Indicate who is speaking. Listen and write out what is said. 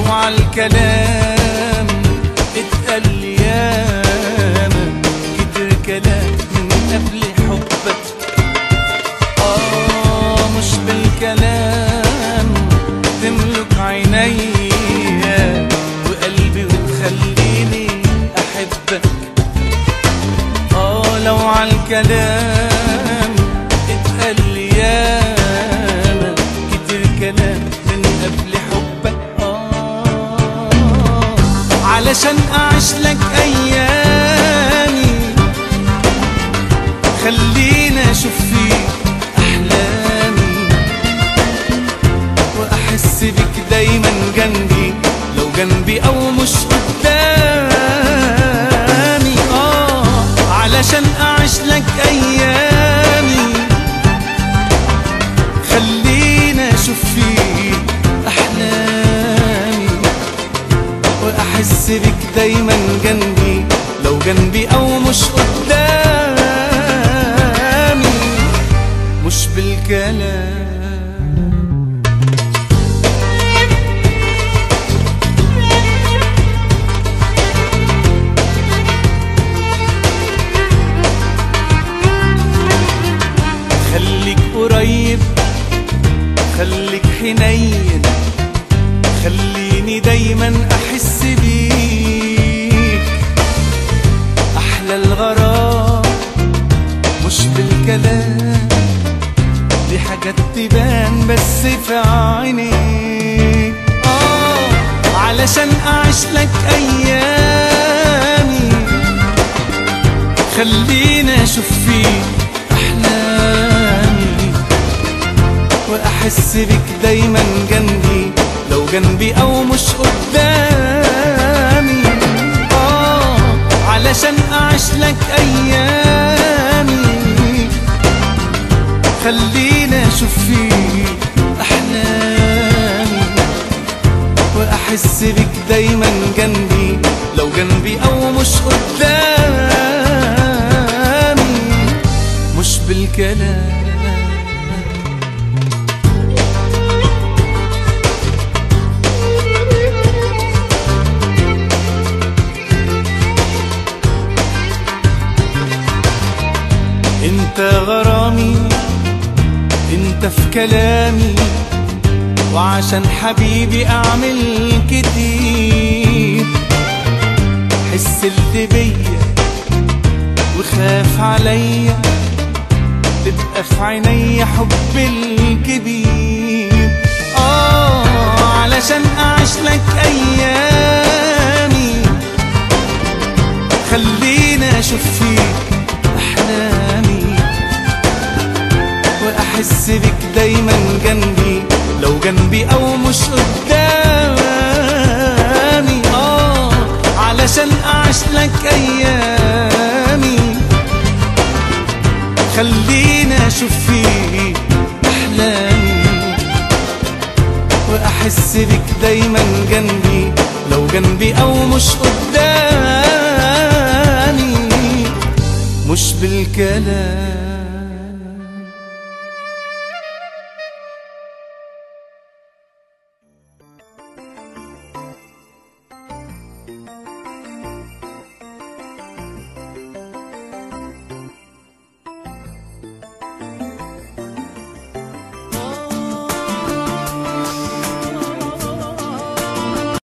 Speaker 1: عالكلام اتقال لي ياما كتر كلام من قبل حبك آه مش بالكلام تملك عينيا وقلبي وتخليني أحبك آه لو عالكلام اتقال لي ياما كتير كلام من قبل حبك آه علشان أعيش لك أيامي خلينا أشوف فيك أحلامي وأحس بك دايما جنبي لو جنبي أو مش قدامي آه علشان أعيش لك أيامي خلينا أشوف فيك أحلامي وأحس بك دايما جنبي لو جنبي أو مش قدامي مش بالكلام خليك قريب خليك حنين خليني دايما احس بيك احلى الغرام مش بالكلام دي حاجات تبان بس في عينيك اه علشان اعيش لك ايامي خلينا اشوف فيك احلامي واحس بك دايما جنبي لو جنبي او مش قدامي اه علشان اعيش لك ايامي خلينا اشوف فيك احلامي واحس بك دايما جنبي لو جنبي او مش قدامي مش بالكلام انت غرامي انت في كلامي وعشان حبيبي اعمل كتير حسلت بيا وخاف عليا تبقى في عينيا حب الكبير اه علشان اعيش لك ايامي خلينا اشوف فيك احلامي واحس بك دايما جنبي لو جنبي او مش قدامي اه علشان اعيش لك ايامي خلينا اشوف فيك احلامي واحس بك دايما جنبي لو جنبي او مش قدامي مش بالكلام